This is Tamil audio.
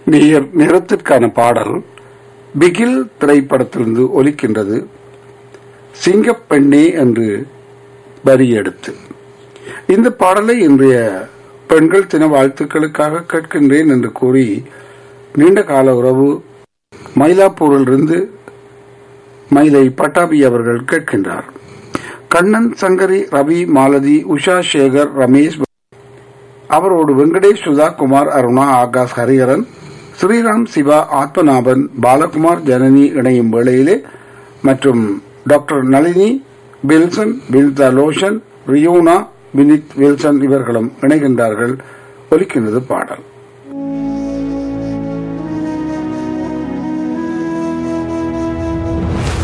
நேர் நிறத்திற்கான பாடல் பிகில் திரைப்படத்திலிருந்து ஒலிக்கின்றது சிங்கப்பெண்ணே என்று வரி எடுத்து இந்த பாடலை இன்றைய பெண்கள் தின வாழ்த்துக்களுக்காக கேட்கின்றேன் என்று கூறி நீண்ட கால உறவு மயிலாப்பூரிலிருந்து மயிலை பட்டாபி அவர்கள் கேட்கின்றார் கண்ணன் சங்கரி ரவி மாலதி உஷா சேகர் ரமேஷ் அவரோடு வெங்கடேஷ் சுதா குமார் அருணா ஆகாஷ் ஹரிஹரன் ஸ்ரீராம் சிவா ஆத்மநாபன் பாலகுமார் ஜனனி இணையும் வேளையிலே மற்றும் doctor Nalini Wilson Vinitha Loshan Riyona Vinith Wilson இவர்களும் இணைகின்றார்கள் ஒலிக்கின்றது பாடல்